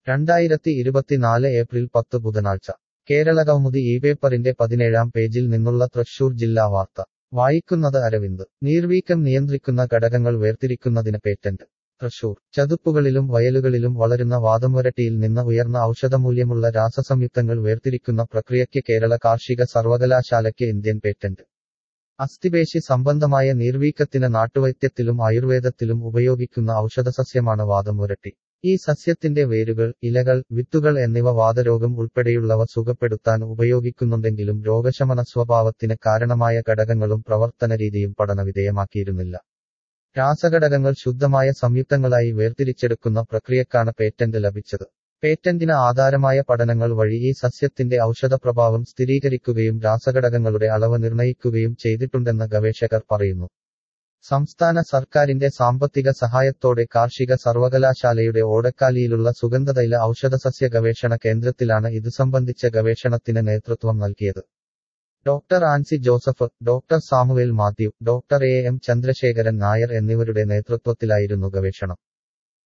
രണ്ടായിരത്തി ഇരുപത്തിനാല് ഏപ്രിൽ പത്ത് ബുധനാഴ്ച കേരളകൗമുദി ഈ പേപ്പറിന്റെ പതിനേഴാം പേജിൽ നിന്നുള്ള തൃശൂർ ജില്ലാ വാർത്ത വായിക്കുന്നത് അരവിന്ദ് നീർവീക്കം നിയന്ത്രിക്കുന്ന ഘടകങ്ങൾ വേർതിരിക്കുന്നതിന് പേറ്റന്റ് തൃശൂർ ചതുപ്പുകളിലും വയലുകളിലും വളരുന്ന വാദംവരട്ടിയിൽ നിന്ന് ഉയർന്ന ഔഷധമൂല്യമുള്ള രാസസംയുക്തങ്ങൾ വേർതിരിക്കുന്ന പ്രക്രിയയ്ക്ക് കേരള കാർഷിക സർവകലാശാലയ്ക്ക് ഇന്ത്യൻ പേറ്റന്റ് അസ്ഥിപേശി സംബന്ധമായ നീർവീക്കത്തിന് നാട്ടുവൈദ്യത്തിലും ആയുർവേദത്തിലും ഉപയോഗിക്കുന്ന ഔഷധസസ്യമാണ് വാദംവരട്ടി ഈ സസ്യത്തിന്റെ വേരുകൾ ഇലകൾ വിത്തുകൾ എന്നിവ വാതരോഗം ഉൾപ്പെടെയുള്ളവ സുഖപ്പെടുത്താൻ ഉപയോഗിക്കുന്നുണ്ടെങ്കിലും രോഗശമന സ്വഭാവത്തിന് കാരണമായ ഘടകങ്ങളും പ്രവർത്തനരീതിയും പഠനവിധേയമാക്കിയിരുന്നില്ല രാസഘടകങ്ങൾ ശുദ്ധമായ സംയുക്തങ്ങളായി വേർതിരിച്ചെടുക്കുന്ന പ്രക്രിയക്കാണ് പേറ്റന്റ് ലഭിച്ചത് പേറ്റന്റിന് ആധാരമായ പഠനങ്ങൾ വഴി ഈ സസ്യത്തിന്റെ ഔഷധപ്രഭാവം സ്ഥിരീകരിക്കുകയും രാസഘടകങ്ങളുടെ അളവ് നിർണയിക്കുകയും ചെയ്തിട്ടുണ്ടെന്ന് ഗവേഷകർ പറയുന്നു സംസ്ഥാന സർക്കാരിന്റെ സാമ്പത്തിക സഹായത്തോടെ കാർഷിക സർവകലാശാലയുടെ ഓടക്കാലിയിലുള്ള സുഗന്ധതൈല ഔഷധസസ്യ ഗവേഷണ കേന്ദ്രത്തിലാണ് ഇതു സംബന്ധിച്ച ഗവേഷണത്തിന് നേതൃത്വം നൽകിയത് doctor Ancy Joseph doctor Samuel Mathew doctor A M Chandrasekharan Nair എന്നിവരുടെ നേതൃത്വത്തിലായിരുന്നു ഗവേഷണം